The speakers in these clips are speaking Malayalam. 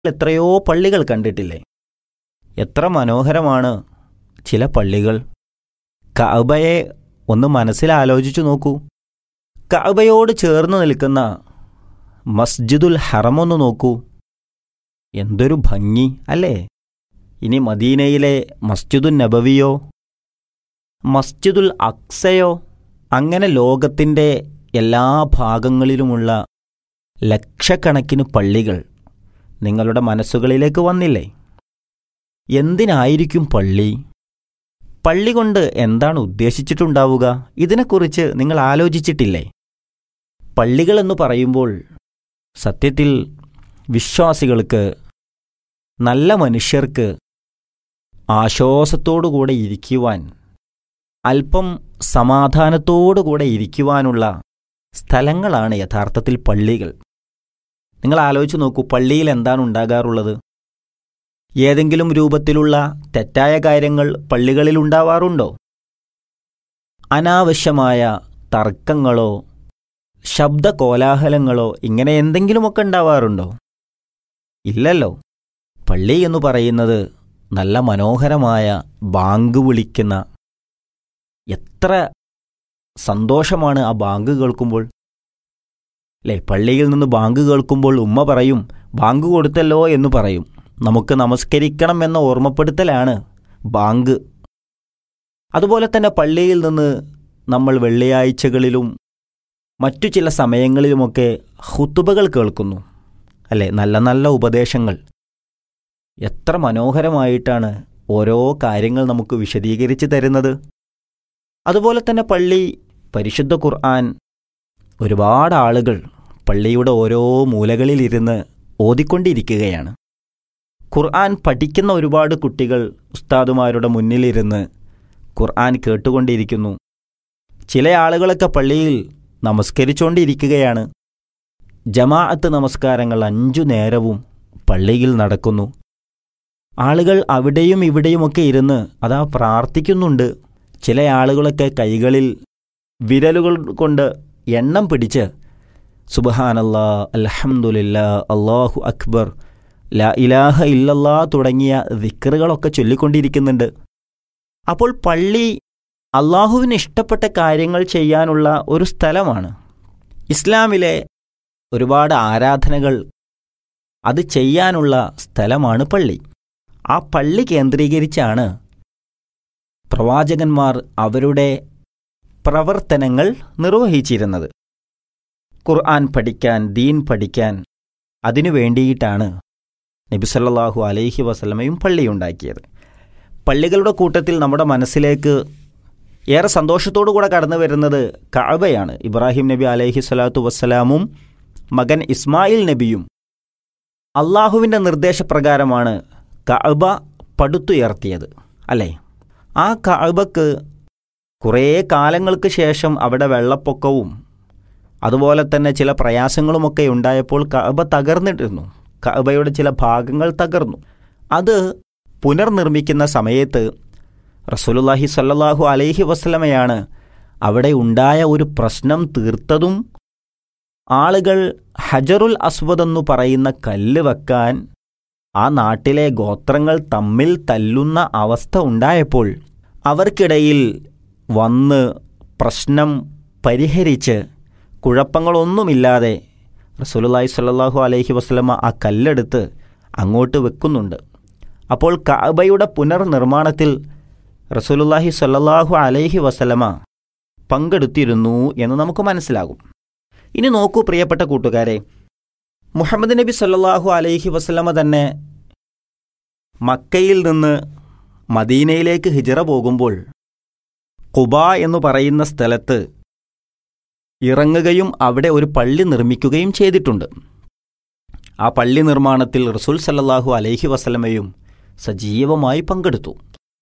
എത്രയോ പള്ളികൾ കണ്ടിട്ടില്ലേ എത്ര മനോഹരമാണ് ചില പള്ളികൾ കഅബയെ ഒന്ന് മനസ്സിലാലോചിച്ചു നോക്കൂ കഅബയോട് ചേർന്ന് നിൽക്കുന്ന മസ്ജിദുൽ ഹറമൊന്ന് നോക്കൂ എന്തൊരു ഭംഗി അല്ലേ ഇനി മദീനയിലെ മസ്ജിദുൽ നബവിയോ മസ്ജിദുൽ അക്സയോ അങ്ങനെ ലോകത്തിൻ്റെ എല്ലാ ഭാഗങ്ങളിലുമുള്ള ലക്ഷക്കണക്കിന് പള്ളികൾ നിങ്ങളുടെ മനസ്സുകളിലേക്ക് വന്നില്ലേ എന്തിനായിരിക്കും പള്ളി പള്ളി കൊണ്ട് എന്താണ് ഉദ്ദേശിച്ചിട്ടുണ്ടാവുക ഇതിനെക്കുറിച്ച് നിങ്ങൾ ആലോചിച്ചിട്ടില്ലേ പള്ളികളെന്ന് പറയുമ്പോൾ സത്യത്തിൽ വിശ്വാസികൾക്ക് നല്ല മനുഷ്യർക്ക് ആശ്വാസത്തോടുകൂടെ ഇരിക്കുവാൻ അല്പം സമാധാനത്തോടുകൂടെ ഇരിക്കുവാനുള്ള സ്ഥലങ്ങളാണ് യഥാർത്ഥത്തിൽ പള്ളികൾ നിങ്ങൾ ആലോചിച്ച് നോക്കൂ പള്ളിയിൽ എന്താണ് ഉണ്ടാകാറുള്ളത് ഏതെങ്കിലും രൂപത്തിലുള്ള തെറ്റായ കാര്യങ്ങൾ പള്ളികളിൽ ഉണ്ടാവാറുണ്ടോ അനാവശ്യമായ തർക്കങ്ങളോ ശബ്ദ കോലാഹലങ്ങളോ ഇങ്ങനെ എന്തെങ്കിലുമൊക്കെ ഉണ്ടാവാറുണ്ടോ ഇല്ലല്ലോ പള്ളി എന്ന് പറയുന്നത് നല്ല മനോഹരമായ ബാങ്ക് വിളിക്കുന്ന എത്ര സന്തോഷമാണ് ആ ബാങ്ക് കേൾക്കുമ്പോൾ അല്ലേ പള്ളിയിൽ നിന്ന് ബാങ്ക് കേൾക്കുമ്പോൾ ഉമ്മ പറയും ബാങ്ക് കൊടുത്തല്ലോ എന്ന് പറയും നമുക്ക് നമസ്കരിക്കണം എന്ന ഓർമ്മപ്പെടുത്തലാണ് ബാങ്ക് അതുപോലെ തന്നെ പള്ളിയിൽ നിന്ന് നമ്മൾ വെള്ളിയാഴ്ചകളിലും മറ്റു ചില സമയങ്ങളിലുമൊക്കെ ഹുത്തുബകൾ കേൾക്കുന്നു അല്ലേ നല്ല നല്ല ഉപദേശങ്ങൾ എത്ര മനോഹരമായിട്ടാണ് ഓരോ കാര്യങ്ങൾ നമുക്ക് വിശദീകരിച്ച് തരുന്നത് അതുപോലെ തന്നെ പള്ളി പരിശുദ്ധ ഖുർആൻ ഒരുപാട് ആളുകൾ പള്ളിയുടെ ഓരോ മൂലകളിലിരുന്ന് ഓതിക്കൊണ്ടിരിക്കുകയാണ് ഖുർആൻ പഠിക്കുന്ന ഒരുപാട് കുട്ടികൾ ഉസ്താദുമാരുടെ മുന്നിലിരുന്ന് ഖുർആൻ കേട്ടുകൊണ്ടിരിക്കുന്നു ചില ആളുകളൊക്കെ പള്ളിയിൽ നമസ്കരിച്ചുകൊണ്ടിരിക്കുകയാണ് ജമാഅത്ത് നമസ്കാരങ്ങൾ അഞ്ചു നേരവും പള്ളിയിൽ നടക്കുന്നു ആളുകൾ അവിടെയും ഇവിടെയുമൊക്കെ ഇരുന്ന് അതാ പ്രാർത്ഥിക്കുന്നുണ്ട് ചില ആളുകളൊക്കെ കൈകളിൽ വിരലുകൾ കൊണ്ട് എണ്ണം പിടിച്ച് സുബഹാനല്ലാ അൽഹംദുലില്ലാ അള്ളാഹു അക്ബർ ലാ ഇലാഹ ഇല്ലല്ലാ തുടങ്ങിയ ദിക്കറുകളൊക്കെ ചൊല്ലിക്കൊണ്ടിരിക്കുന്നുണ്ട് അപ്പോൾ പള്ളി അള്ളാഹുവിന് ഇഷ്ടപ്പെട്ട കാര്യങ്ങൾ ചെയ്യാനുള്ള ഒരു സ്ഥലമാണ് ഇസ്ലാമിലെ ഒരുപാട് ആരാധനകൾ അത് ചെയ്യാനുള്ള സ്ഥലമാണ് പള്ളി ആ പള്ളി കേന്ദ്രീകരിച്ചാണ് പ്രവാചകന്മാർ അവരുടെ പ്രവർത്തനങ്ങൾ നിർവഹിച്ചിരുന്നത് ഖുർആൻ പഠിക്കാൻ ദീൻ പഠിക്കാൻ അതിനു വേണ്ടിയിട്ടാണ് നബിസല്ലാഹു അലൈഹി വസല്ലമയും പള്ളിയുണ്ടാക്കിയത് പള്ളികളുടെ കൂട്ടത്തിൽ നമ്മുടെ മനസ്സിലേക്ക് ഏറെ സന്തോഷത്തോടുകൂടെ കടന്നു വരുന്നത് കഅബയാണ് ഇബ്രാഹിം നബി അലൈഹി സ്വലാത്തു വസ്സലാമും മകൻ ഇസ്മായിൽ നബിയും അള്ളാഹുവിൻ്റെ നിർദ്ദേശപ്രകാരമാണ് കഅബ പടുത്തുയർത്തിയത് അല്ലേ ആ കഅബക്ക് കുറേ കാലങ്ങൾക്ക് ശേഷം അവിടെ വെള്ളപ്പൊക്കവും അതുപോലെ തന്നെ ചില പ്രയാസങ്ങളുമൊക്കെ ഉണ്ടായപ്പോൾ കഅബ തകർന്നിട്ടിരുന്നു കഅബയുടെ ചില ഭാഗങ്ങൾ തകർന്നു അത് പുനർനിർമ്മിക്കുന്ന സമയത്ത് റസൂലുല്ലാഹി സല്ലാഹു അലൈഹി വസ്ലമയാണ് അവിടെ ഉണ്ടായ ഒരു പ്രശ്നം തീർത്തതും ആളുകൾ ഹജറുൽ അസ്വദ് എന്നു പറയുന്ന കല്ല് വെക്കാൻ ആ നാട്ടിലെ ഗോത്രങ്ങൾ തമ്മിൽ തല്ലുന്ന അവസ്ഥ ഉണ്ടായപ്പോൾ അവർക്കിടയിൽ വന്ന് പ്രശ്നം പരിഹരിച്ച് കുഴപ്പങ്ങളൊന്നുമില്ലാതെ റസൂലുല്ലാഹി സ്വല്ലല്ലാഹു അലൈഹി വസ്ലമ ആ കല്ലെടുത്ത് അങ്ങോട്ട് വെക്കുന്നുണ്ട് അപ്പോൾ കഅബയുടെ പുനർനിർമ്മാണത്തിൽ റസൂലുല്ലാഹി സ്വല്ലല്ലാഹു അലൈഹി വസല്ലമ പങ്കെടുത്തിരുന്നു എന്ന് നമുക്ക് മനസ്സിലാകും ഇനി നോക്കൂ പ്രിയപ്പെട്ട കൂട്ടുകാരെ മുഹമ്മദ് നബി സല്ലല്ലാഹു അലൈഹി വസല്ലമ തന്നെ മക്കയിൽ നിന്ന് മദീനയിലേക്ക് ഹിജറ പോകുമ്പോൾ കുബ എന്ന് പറയുന്ന സ്ഥലത്ത് ഇറങ്ങുകയും അവിടെ ഒരു പള്ളി നിർമ്മിക്കുകയും ചെയ്തിട്ടുണ്ട് ആ പള്ളി നിർമ്മാണത്തിൽ റസൂൽ സല്ലല്ലാഹു അലൈഹി വസല്ലമയും സജീവമായി പങ്കെടുത്തു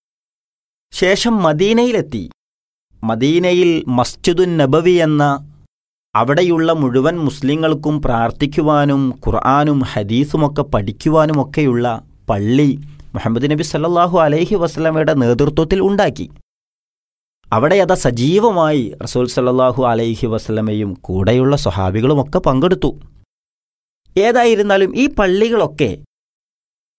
ശേഷം മദീനയിലെത്തി മദീനയിൽ മസ്ജിദുൻ നബവി എന്ന അവിടെയുള്ള മുഴുവൻ മുസ്ലിങ്ങൾക്കും പ്രാർത്ഥിക്കുവാനും ഖുർആാനും ഹദീസുമൊക്കെ പഠിക്കുവാനുമൊക്കെയുള്ള പള്ളി മുഹമ്മദ് നബി സല്ലല്ലാഹു അലൈഹി വസ്ലമയുടെ നേതൃത്വത്തിൽ ഉണ്ടാക്കി അവിടെ അതാ സജീവമായി റസൂൽ സല്ലല്ലാഹു അലൈഹി വസ്ലമയും കൂടെയുള്ള സ്വഹാബികളുമൊക്കെ പങ്കെടുത്തു ഏതായിരുന്നാലും ഈ പള്ളികളൊക്കെ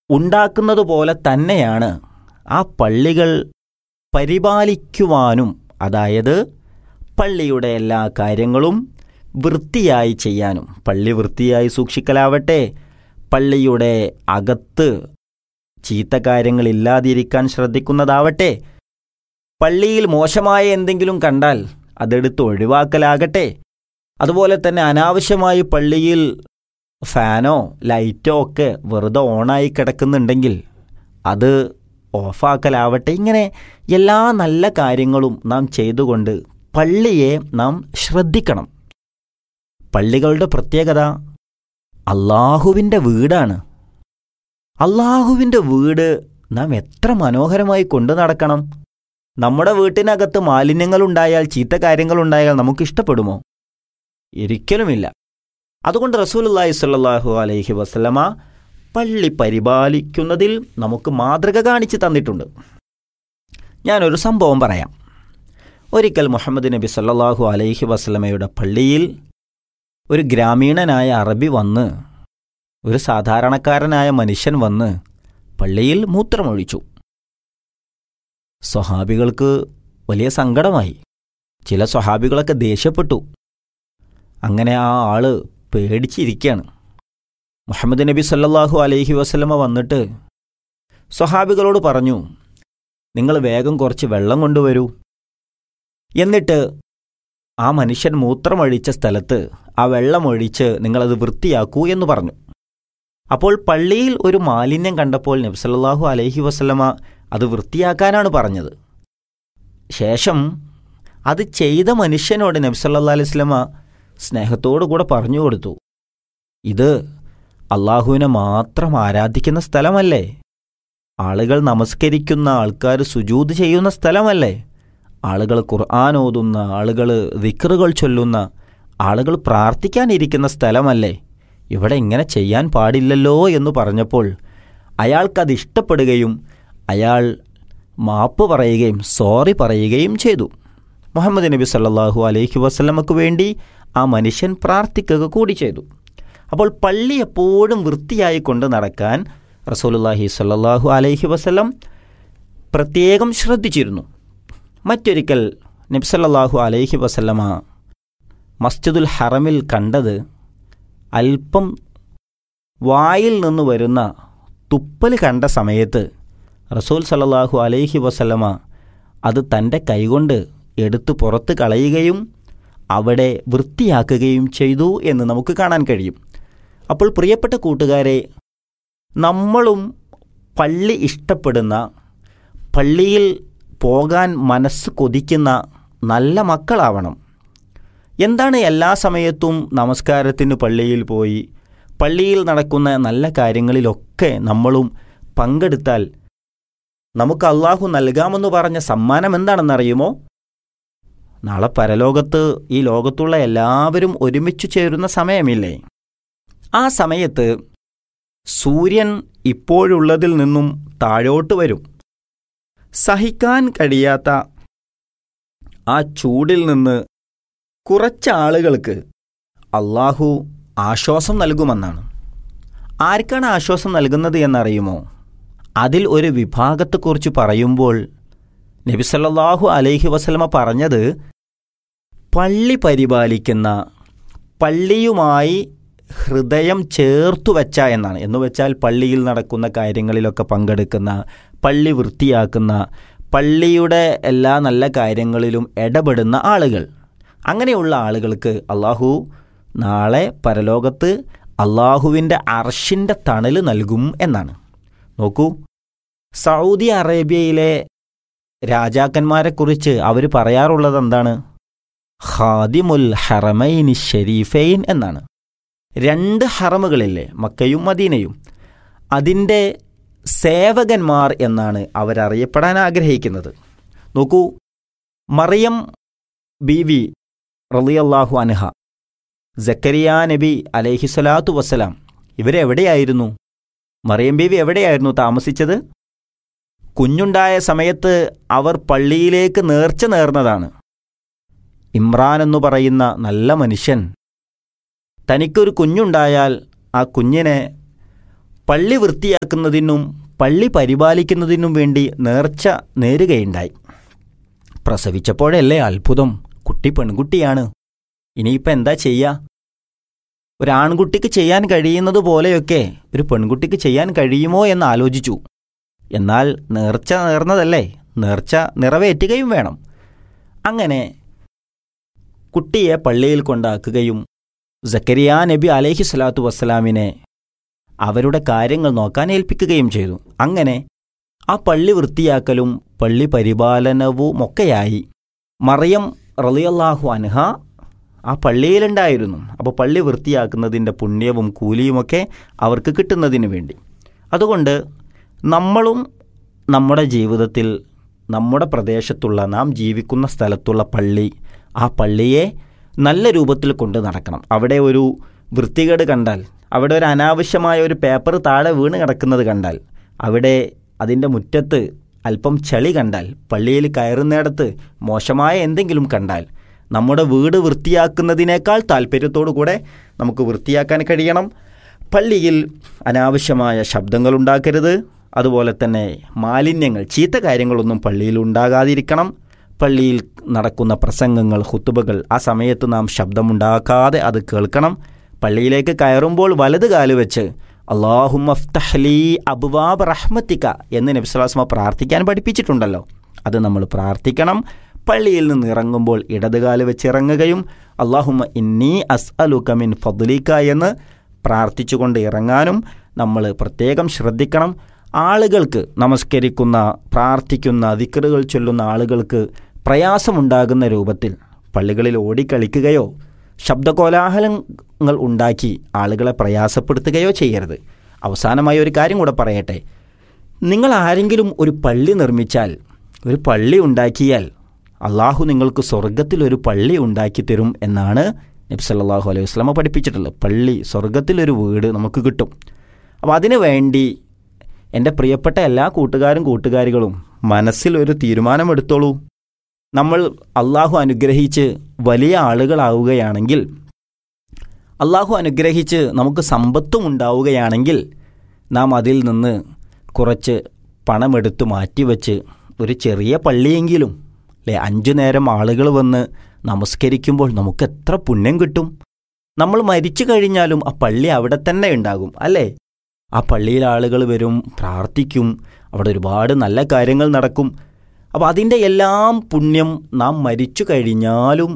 ഉണ്ടാക്കുന്നത് പോലെ തന്നെയാണ് ആ പള്ളികൾ പരിപാലിക്കുവാനും അതായത് പള്ളിയുടെ എല്ലാ കാര്യങ്ങളും വൃത്തിയായി ചെയ്യാനും പള്ളി വൃത്തിയായി സൂക്ഷിക്കലാവട്ടെ പള്ളിയുടെ അകത്ത് ചീത്ത കാര്യങ്ങളില്ലാതിരിക്കാൻ ശ്രദ്ധിക്കുന്നതാവട്ടെ പള്ളിയിൽ മോശമായ എന്തെങ്കിലും കണ്ടാൽ അതെടുത്ത് ഒഴിവാക്കലാകട്ടെ അതുപോലെ തന്നെ അനാവശ്യമായി പള്ളിയിൽ ഫാനോ ലൈറ്റോ ഒക്കെ വെറുതെ ഓണായി കിടക്കുന്നുണ്ടെങ്കിൽ അത് ഓഫാക്കലാവട്ടെ ഇങ്ങനെ എല്ലാ നല്ല കാര്യങ്ങളും നാം ചെയ്തുകൊണ്ട് പള്ളിയെ നാം ശ്രദ്ധിക്കണം പള്ളികളുടെ പ്രത്യേകത അള്ളാഹുവിൻ്റെ വീടാണ് അള്ളാഹുവിൻ്റെ വീട് നാം എത്ര മനോഹരമായി കൊണ്ടു നടക്കണം നമ്മുടെ വീട്ടിനകത്ത് മാലിന്യങ്ങളുണ്ടായാൽ ചീത്ത കാര്യങ്ങളുണ്ടായാൽ നമുക്ക് ഇഷ്ടപ്പെടുമോ ഒരിക്കലുമില്ല അതുകൊണ്ട് റസൂലുള്ളാഹി സ്വല്ലല്ലാഹു അലൈഹി വസല്ലമ പള്ളി പരിപാലിക്കുന്നതിൽ നമുക്ക് മാതൃക കാണിച്ചു തന്നിട്ടുണ്ട് ഞാനൊരു സംഭവം പറയാം ഒരിക്കൽ മുഹമ്മദ് നബി സല്ലല്ലാഹു അലൈഹി വസല്ലമയുടെ പള്ളിയിൽ ഒരു ഗ്രാമീണനായ അറബി വന്ന് ഒരു സാധാരണക്കാരനായ മനുഷ്യൻ വന്ന് പള്ളിയിൽ മൂത്രമൊഴിച്ചു സ്വഹാബികൾക്ക് വലിയ സങ്കടമായി ചില സ്വഹാബികളൊക്കെ ദേഷ്യപ്പെട്ടു അങ്ങനെ ആ ആള് പേടിച്ചിരിക്കുകയാണ് മുഹമ്മദ് നബി സല്ലല്ലാഹു അലൈഹി വസല്ലമ വന്നിട്ട് സ്വഹാബികളോട് പറഞ്ഞു നിങ്ങൾ വേഗം കുറച്ച് വെള്ളം കൊണ്ടുവരൂ എന്നിട്ട് ആ മനുഷ്യൻ മൂത്രമൊഴിച്ച സ്ഥലത്ത് ആ വെള്ളമൊഴിച്ച് നിങ്ങളത് വൃത്തിയാക്കൂ എന്ന് പറഞ്ഞു അപ്പോൾ പള്ളിയിൽ ഒരു മാലിന്യം കണ്ടപ്പോൾ നബ്സല്ലാഹു അലൈഹി വസല്ലമ അത് വൃത്തിയാക്കാനാണ് പറഞ്ഞത് ശേഷം അത് ചെയ്ത മനുഷ്യനോട് നബ്സല്ലാ അലൈഹി സ്വലമ സ്നേഹത്തോടു കൂടെ പറഞ്ഞു കൊടുത്തു ഇത് അള്ളാഹുവിനെ മാത്രം ആരാധിക്കുന്ന സ്ഥലമല്ലേ ആളുകൾ നമസ്കരിക്കുന്ന ആൾക്കാർ സുജൂത് ചെയ്യുന്ന സ്ഥലമല്ലേ ആളുകൾ ഖുർആൻ ഓതുന്ന ആളുകൾ വിക്റുകൾ ചൊല്ലുന്ന ആളുകൾ പ്രാർത്ഥിക്കാനിരിക്കുന്ന സ്ഥലമല്ലേ ഇവിടെ ഇങ്ങനെ ചെയ്യാൻ പാടില്ലല്ലോ എന്ന് പറഞ്ഞപ്പോൾ അയാൾക്കത് ഇഷ്ടപ്പെടുകയും അയാൾ മാപ്പ് പറയുകയും സോറി പറയുകയും ചെയ്തു മുഹമ്മദ് നബി സല്ലല്ലാഹു അലൈഹി വസല്ലമക്ക് വേണ്ടി ആ മനുഷ്യൻ പ്രാർത്ഥിക്കുക കൂടി ചെയ്തു അപ്പോൾ പള്ളി എപ്പോഴും വൃത്തിയായി കൊണ്ട് നടക്കാൻ റസൂലുള്ളാഹി സ്വല്ലല്ലാഹു അലൈഹി വസല്ലം പ്രത്യേകം ശ്രദ്ധിച്ചിരുന്നു മറ്റൊരിക്കൽ നബ്സല്ലാഹു അലൈഹി വസല്ലമ മസ്ജിദുൽ ഹറമിൽ കണ്ടത് അല്പം വായിൽ നിന്ന് വരുന്ന തുപ്പൽ കണ്ട സമയത്ത് റസൂൽ സല്ലല്ലാഹു അലൈഹി വസല്ലമ അത് തൻ്റെ കൈകൊണ്ട് എടുത്ത് പുറത്ത് കളയുകയും അവിടെ വൃത്തിയാക്കുകയും ചെയ്തു എന്ന് നമുക്ക് കാണാൻ കഴിയും അപ്പോൾ പ്രിയപ്പെട്ട കൂട്ടുകാരെ നമ്മളും പള്ളി ഇഷ്ടപ്പെടുന്ന പള്ളിയിൽ പോകാൻ മനസ്സ് കൊതിക്കുന്ന നല്ല മക്കളാവണം എന്താണ് എല്ലാ സമയത്തും നമസ്കാരത്തിന് പള്ളിയിൽ പോയി പള്ളിയിൽ നടക്കുന്ന നല്ല കാര്യങ്ങളിലൊക്കെ നമ്മളും പങ്കെടുത്താൽ നമുക്ക് അള്ളാഹു നൽകാമെന്ന് പറഞ്ഞ സമ്മാനം എന്താണെന്നറിയുമോ നാളെ പരലോകത്ത് ഈ ലോകത്തുള്ള എല്ലാവരും ഒരുമിച്ചു ചേരുന്ന സമയമില്ലേ ആ സമയത്ത് സൂര്യൻ ഇപ്പോഴുള്ളതിൽ നിന്നും താഴോട്ട് വരും സഹിക്കാൻ കഴിയാത്ത ആ ചൂടിൽ നിന്ന് കുറച്ചാളുകൾക്ക് അള്ളാഹു ആശ്വാസം നൽകുമെന്നാണ് ആർക്കാണ് ആശ്വാസം നൽകുന്നത് എന്നറിയുമോ അതിൽ ഒരു വിഭാഗത്തെക്കുറിച്ച് പറയുമ്പോൾ നബിസല്ലാഹു അലൈഹി വസല്ലമ പറഞ്ഞത് പള്ളി പരിപാലിക്കുന്ന പള്ളിയുമായി ഹൃദയം ചേർത്തു വച്ച എന്നാണ് എന്ന് വെച്ചാൽ പള്ളിയിൽ നടക്കുന്ന കാര്യങ്ങളിലൊക്കെ പങ്കെടുക്കുന്ന പള്ളി വൃത്തിയാക്കുന്ന പള്ളിയുടെ എല്ലാ നല്ല കാര്യങ്ങളിലും ഇടപെടുന്ന ആളുകൾ അങ്ങനെയുള്ള ആളുകൾക്ക് അള്ളാഹു നാളെ പരലോകത്ത് അള്ളാഹുവിൻ്റെ അർഷിൻ്റെ തണൽ നൽകും എന്നാണ് നോക്കൂ സൗദി അറേബ്യയിലെ രാജാക്കന്മാരെക്കുറിച്ച് അവർ പറയാറുള്ളത് എന്താണ് ഖാദിമുൽ ഹറമൈനി ഷെരീഫൈൻ എന്നാണ് രണ്ട് ഹറമുകളില്ലേ മക്കയും മദീനയും അതിൻ്റെ സേവകന്മാർ എന്നാണ് അവരറിയപ്പെടാൻ ആഗ്രഹിക്കുന്നത് നോക്കൂ മറിയം ബി വി റളിയല്ലാഹു അൻഹ ജക്കരിയ നബി അലൈഹിസ്വലാത്തു വസ്സലാം ഇവരെവിടെയായിരുന്നു മറിയം ബീവി എവിടെയായിരുന്നു താമസിച്ചത് കുഞ്ഞുണ്ടായ സമയത്ത് അവർ പള്ളിയിലേക്ക് നേർച്ച നേർന്നതാണ് ഇമ്രാൻ എന്നു പറയുന്ന നല്ല മനുഷ്യൻ തനിക്കൊരു കുഞ്ഞുണ്ടായാൽ ആ കുഞ്ഞിനെ പള്ളി വൃത്തിയാക്കുന്നതിനും പള്ളി പരിപാലിക്കുന്നതിനും വേണ്ടി നേർച്ച നേരുകയുണ്ടായി പ്രസവിച്ചപ്പോഴല്ലേ അത്ഭുതം കുട്ടി പെൺകുട്ടിയാണ് ഇനിയിപ്പോൾ എന്താ ചെയ്യുക ഒരു ആൺകുട്ടിക്ക് ചെയ്യാൻ കഴിയുന്നത് പോലെയൊക്കെ ഒരു പെൺകുട്ടിക്ക് ചെയ്യാൻ കഴിയുമോ എന്ന് ആലോചിച്ചു എന്നാൽ നേർച്ച നേർന്നതല്ലേ നേർച്ച നിറവേറ്റുകയും വേണം അങ്ങനെ കുട്ടിയെ പള്ളിയിൽ കൊണ്ടാക്കുകയും സക്കരിയ നബി അലൈഹി സ്വലാത്തു വസ്സലാമിനെ അവരുടെ കാര്യങ്ങൾ നോക്കാൻ ഏൽപ്പിക്കുകയും ചെയ്തു അങ്ങനെ ആ പള്ളി വൃത്തിയാക്കലും പള്ളി പരിപാലനവുമൊക്കെയായി മറിയം റളിയല്ലാഹു അൻഹ ആ പള്ളിയിലുണ്ടായിരുന്നു അപ്പോൾ പള്ളി വൃത്തിയാക്കുന്നതിൻ്റെ പുണ്യവും കൂലിയുമൊക്കെ അവർക്ക് കിട്ടുന്നതിന് വേണ്ടി അതുകൊണ്ട് നമ്മളും നമ്മുടെ ജീവിതത്തിൽ നമ്മുടെ പ്രദേശത്തുള്ള നാം ജീവിക്കുന്ന സ്ഥലത്തുള്ള പള്ളി ആ പള്ളിയെ നല്ല രൂപത്തിൽ കൊണ്ട് നടക്കണം അവിടെ ഒരു വൃത്തികേട് കണ്ടാൽ അവിടെ ഒരു അനാവശ്യമായ ഒരു പേപ്പർ താഴെ വീണ് കിടക്കുന്നത് കണ്ടാൽ അവിടെ അതിൻ്റെ മുറ്റത്ത് അല്പം ചളി കണ്ടാൽ പള്ളിയിൽ കയറുന്നിടത്ത് മോശമായ എന്തെങ്കിലും കണ്ടാൽ നമ്മുടെ വീട് വൃത്തിയാക്കുന്നതിനേക്കാൾ താല്പര്യത്തോടു കൂടെ നമുക്ക് വൃത്തിയാക്കാൻ കഴിയണം പള്ളിയിൽ അനാവശ്യമായ ശബ്ദങ്ങൾ ഉണ്ടാക്കരുത് അതുപോലെ തന്നെ മാലിന്യങ്ങൾ ചീത്ത കാര്യങ്ങളൊന്നും പള്ളിയിൽ ഉണ്ടാകാതിരിക്കണം പള്ളിയിൽ നടക്കുന്ന പ്രസംഗങ്ങൾ ഹുത്തുബകൾ ആ സമയത്ത് നാം ശബ്ദമുണ്ടാക്കാതെ അത് കേൾക്കണം പള്ളിയിലേക്ക് കയറുമ്പോൾ വലത് കാല് വെച്ച് അള്ളാഹുമഫ്തഹ്ലി അബുവാബ് റഹ്മത്തിക്ക എന്ന് നബിസ്വലാസ്മ പ്രാർത്ഥിക്കാൻ പഠിപ്പിച്ചിട്ടുണ്ടല്ലോ അത് നമ്മൾ പ്രാർത്ഥിക്കണം പള്ളിയിൽ നിന്ന് ഇറങ്ങുമ്പോൾ ഇടതുകാല് വെച്ച് ഇറങ്ങുകയും അള്ളാഹുമ ഇന്നി അസ് അലുക്കമിൻ ഫദ്ലിക്ക എന്ന് പ്രാർത്ഥിച്ചുകൊണ്ട് ഇറങ്ങാനും നമ്മൾ പ്രത്യേകം ശ്രദ്ധിക്കണം ആളുകൾക്ക് നമസ്കരിക്കുന്ന പ്രാർത്ഥിക്കുന്ന ദിക്കറുകൾ ചൊല്ലുന്ന ആളുകൾക്ക് പ്രയാസമുണ്ടാകുന്ന രൂപത്തിൽ പള്ളികളിൽ ഓടിക്കളിക്കുകയോ ശബ്ദകോലാഹലങ്ങൾ ഉണ്ടാക്കി ആളുകളെ പ്രയാസപ്പെടുത്തുകയോ ചെയ്യരുത് അവസാനമായി ഒരു കാര്യം കൂടെ പറയട്ടെ നിങ്ങൾ ആരെങ്കിലും ഒരു പള്ളി നിർമ്മിച്ചാൽ ഒരു പള്ളി ഉണ്ടാക്കിയാൽ അള്ളാഹു നിങ്ങൾക്ക് സ്വർഗത്തിൽ ഒരു പള്ളി ഉണ്ടാക്കി തരും എന്നാണ് നബി സല്ലല്ലാഹു അലൈഹി വസ്ലമ പഠിപ്പിച്ചിട്ടുള്ളത് പള്ളി സ്വർഗത്തിലൊരു വീട് നമുക്ക് കിട്ടും അപ്പോൾ അതിനു വേണ്ടി എൻ്റെ പ്രിയപ്പെട്ട എല്ലാ കൂട്ടുകാരും കൂട്ടുകാരികളും മനസ്സിൽ ഒരു തീരുമാനമെടുത്തോളൂ നമ്മൾ അള്ളാഹു അനുഗ്രഹിച്ച് വലിയ ആളുകളാവുകയാണെങ്കിൽ അള്ളാഹു അനുഗ്രഹിച്ച് നമുക്ക് സമ്പത്തും ഉണ്ടാവുകയാണെങ്കിൽ നാം അതിൽ നിന്ന് കുറച്ച് പണമെടുത്ത് മാറ്റിവെച്ച് ഒരു ചെറിയ പള്ളിയെങ്കിലും അല്ലേ അഞ്ചു നേരം ആളുകൾ വന്ന് നമസ്കരിക്കുമ്പോൾ നമുക്ക് എത്ര പുണ്യം കിട്ടും നമ്മൾ മരിച്ചു കഴിഞ്ഞാലും ആ പള്ളി അവിടെ തന്നെ ഉണ്ടാകും അല്ലേ ആ പള്ളിയിൽ ആളുകൾ വരും പ്രാർത്ഥിക്കും അവിടെ ഒരുപാട് നല്ല കാര്യങ്ങൾ നടക്കും അപ്പോൾ അതിൻ്റെ എല്ലാം പുണ്യം നാം മരിച്ചു കഴിഞ്ഞാലും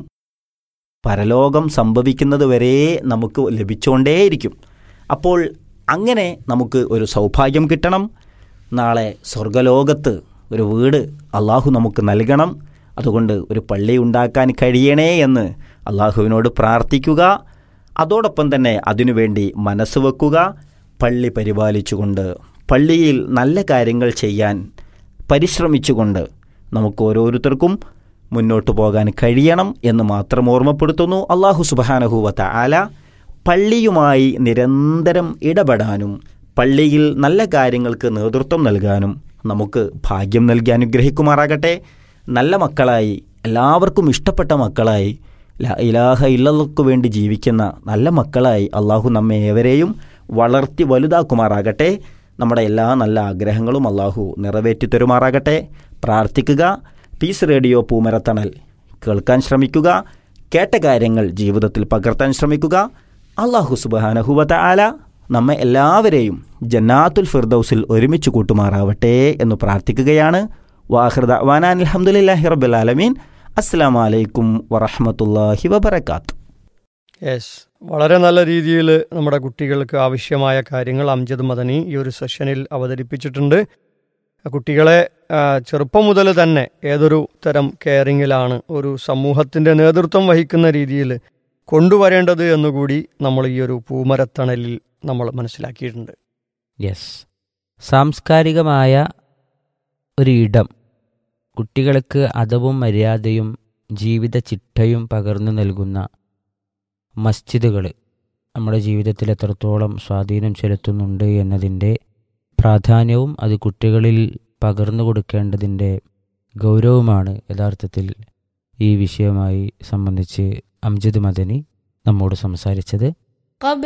പരലോകം സംഭവിക്കുന്നത് വരെ നമുക്ക് ലഭിച്ചുകൊണ്ടേയിരിക്കും അപ്പോൾ അങ്ങനെ നമുക്ക് ഒരു സൗഭാഗ്യം കിട്ടണം നാളെ സ്വർഗലോകത്ത് ഒരു വീട് അള്ളാഹു നമുക്ക് നൽകണം അതുകൊണ്ട് ഒരു പള്ളി ഉണ്ടാക്കാൻ കഴിയണേ എന്ന് അള്ളാഹുവിനോട് പ്രാർത്ഥിക്കുക അതോടൊപ്പം തന്നെ അതിനുവേണ്ടി മനസ്സ് വെക്കുക പള്ളി പരിപാലിച്ചുകൊണ്ട് പള്ളിയിൽ നല്ല കാര്യങ്ങൾ ചെയ്യാൻ പരിശ്രമിച്ചുകൊണ്ട് നമുക്ക് ഓരോരുത്തർക്കും മുന്നോട്ട് പോകാൻ കഴിയണം എന്ന് മാത്രം ഓർമ്മപ്പെടുത്തുന്നു അള്ളാഹു സുബാനഹുവത്ത ആല പള്ളിയുമായി നിരന്തരം ഇടപെടാനും പള്ളിയിൽ നല്ല കാര്യങ്ങൾക്ക് നേതൃത്വം നൽകാനും നമുക്ക് ഭാഗ്യം നൽകി അനുഗ്രഹിക്കുമാറാകട്ടെ നല്ല മക്കളായി എല്ലാവർക്കും ഇഷ്ടപ്പെട്ട മക്കളായി ഇലാഹ ഇല്ലർക്ക് വേണ്ടി ജീവിക്കുന്ന നല്ല മക്കളായി അള്ളാഹു നമ്മെ ഏവരെയും വളർത്തി വലുതാക്കുമാറാകട്ടെ നമ്മുടെ എല്ലാ നല്ല ആഗ്രഹങ്ങളും അള്ളാഹു നിറവേറ്റി തരുമാറാകട്ടെ പ്രാർത്ഥിക്കുക പീസ് റേഡിയോ പൂമരത്തണൽ കേൾക്കാൻ ശ്രമിക്കുക കേട്ട കാര്യങ്ങൾ ജീവിതത്തിൽ പകർത്താൻ ശ്രമിക്കുക അള്ളാഹു സുബാനഹുവത്ത ആല നമ്മെ എല്ലാവരെയും ജന്നാത്തുൽ ഫിർദൌസിൽ ഒരുമിച്ച് കൂട്ടുമാറാവട്ടെ എന്ന് പ്രാർത്ഥിക്കുകയാണ് വാഹൃദ വാനാൻ അലഹമുല്ലാഹി റബ്ബുലാലമീൻ അസ്സാം വലൈക്കും വറഹമത്തല്ലാഹി വബർക്കാത്തു യെസ് വളരെ നല്ല രീതിയിൽ നമ്മുടെ കുട്ടികൾക്ക് ആവശ്യമായ കാര്യങ്ങൾ അംജദ് മദനി ഈ ഒരു സെഷനിൽ അവതരിപ്പിച്ചിട്ടുണ്ട് കുട്ടികളെ ആ, ചെറുപ്പം മുതൽ തന്നെ ഏതൊരു തരം കെയറിങ്ങിലാണ് ഒരു സമൂഹത്തിൻ്റെ നേതൃത്വം വഹിക്കുന്ന രീതിയിൽ കൊണ്ടുവരേണ്ടത് എന്നുകൂടി നമ്മൾ ഈ ഒരു പൂമരത്തണലിൽ നമ്മൾ മനസ്സിലാക്കിയിട്ടുണ്ട് യെസ് സാംസ്കാരികമായ ഒരു ഇടം കുട്ടികൾക്ക് അതവും മര്യാദയും ജീവിത ചിട്ടയും പകർന്നു നൽകുന്ന മസ്ജിദുകൾ നമ്മുടെ ജീവിതത്തിൽ എത്രത്തോളം സ്വാധീനം ചെലുത്തുന്നുണ്ട് എന്നതിൻ്റെ പ്രാധാന്യവും അത് കുട്ടികളിൽ പകർന്നു കൊടുക്കേണ്ടതിൻ്റെ ഗൗരവമാണ് യഥാർത്ഥത്തിൽ ഈ വിഷയവുമായി സംബന്ധിച്ച് അംജദ് മദനി നമ്മോട് സംസാരിച്ചത് قبل